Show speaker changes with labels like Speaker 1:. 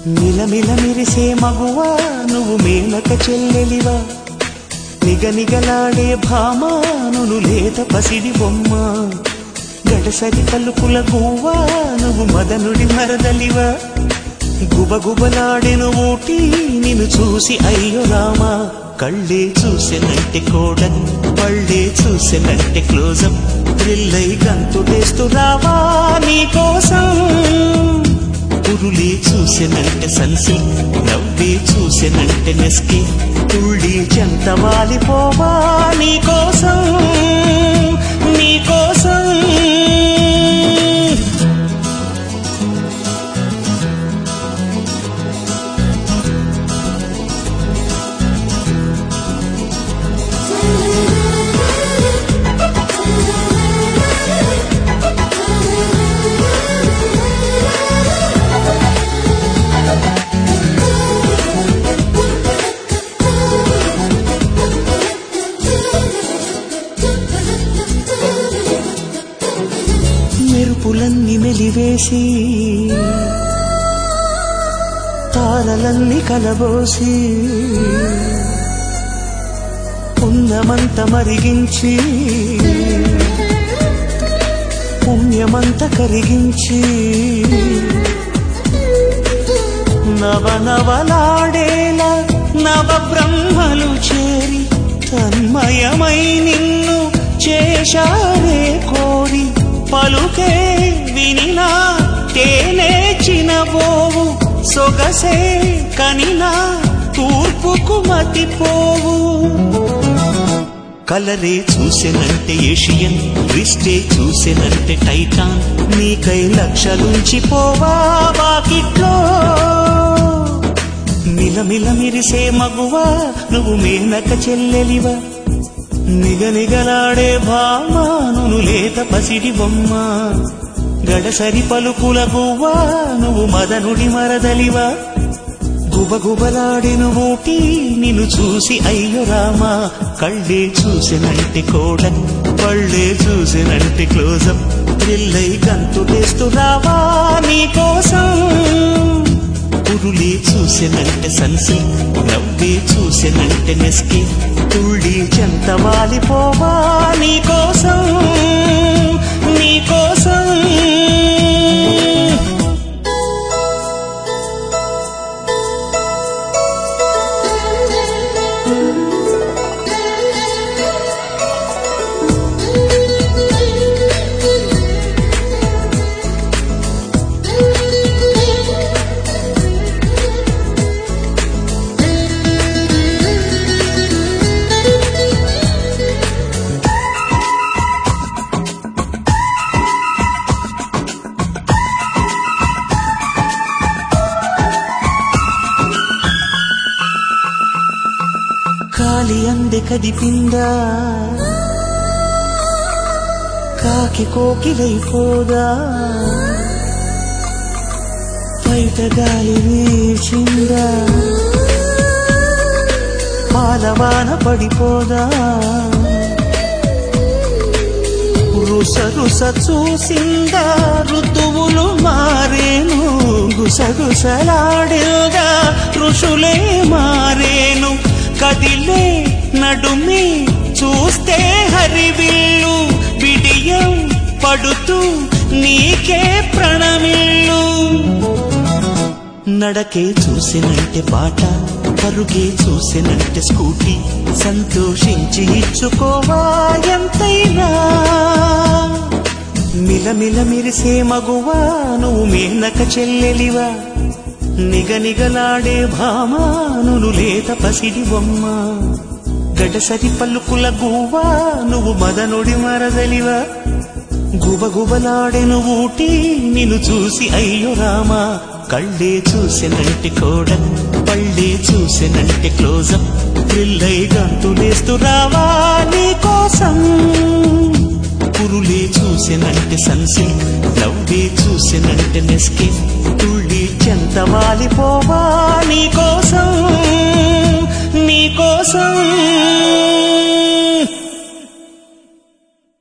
Speaker 1: మిలమిల మెరిసే మగువా నువ్వు మేనక చెల్లెలివా నిగనిగలాడే భామా నువ్వు లేత పసిడి బొమ్మ గడసరి పలుకుల గువ్వా నువ్వు మదనుడి మరదలివా గుబగుబలాడెను ఊటి నిన్ను చూసి అయ్యో రామా కళ్ళే చూసెనంటే కోడన్ పళ్ళే చూసెనంటే క్లోజప్ థ్రిల్లై గంతులేస్తూ రావా నీకోసం పురులే చూసెనంటే సన్సి నవ్వే చూసెనంటే నెస్కి తుళ్ళి చెంత వాలిపోవా నీకోసం నీకోసం మెరుపులన్నీ మెలివేసి తారలన్నీ కలబోసి పుణ్యమంత మరిగించి పుణ్యమంత కరిగించి నవనవలాడేలా నవ బ్రహ్మలు చేరి తన్మయమై నిన్ను చేశారే కోరి పలుకే వినినా తేనే చినబోవు సొగసే కనినా తూర్పుకు మతిపోవు కలరే చూసెనంటే ఏషియన్ ట్విస్టే చూసెనంటే టైటాన్ నీకై లక్షలుంచి పోవా వాకిట్లో మిలమిల మిరిసే మగువా నువ్వు మేనక చెల్లెలివా నిగనిగలాడే భామా నువ్వు లేత పసిడి బొమ్మ గడసరి పలుకుల గువ్వా నువ్వు మదనుడి మరదలివా గుబగుబలాడిను ఊటి నిన్ను చూసి అయ్యో రామా కళ్ళే చూసినంటే కోడన్ పళ్ళే చూసినంటే క్లోజప్ థ్రిల్లై గంతులేస్తూ రావా నీకోసం పురులే చూసినంటే సన్సి నవ్వే చూసినంటే నెస్కి తుళ్ళి చెంత వాలిపోవా నీకోసం నీకోసం కాలి అంದೆ కదిపిందా కాకి కోకిలైపోదా బయట గాలి వీచిందా పాలవాన పడిపోదా రుస రుస చూసిందా ఋతువులు మారేను గుసగుసలాడేగా ఋషులే మారేను కదిలే నడుమి చూస్తే హరివిల్లు బిడియం పడుతూ నీకే ప్రణమిల్లు నడకే చూసినంటే పాట పరుగే చూసినంటే స్కూటీ సంతోషించి ఇచ్చుకోవా ఎంతైనా మిలమిల మిరిసే మగువా నువ్వు మేనక చెల్లెలివా నిగనిగలాడే భామా నువ్వు లేత పసిడి బొమ్మ గడసరి పలుకుల గువ్వా నువ్వు మదనుడి మరదలివా గుబగుబలాడెను ఊటి నిన్ను చూసి అయ్యో రామా కళ్ళే చూసినంటే కోడన్ పళ్ళే చూసినంటే క్లోజప్ థ్రిల్లై గంతులేస్తూ రావా నీకోసం పురులే చూసినంటే సన్సిల్క్ నవ్వే చూసినంటే నెస్కే తుళ్ళి చెంత వాలిపోవా నీకోసం నీకోసం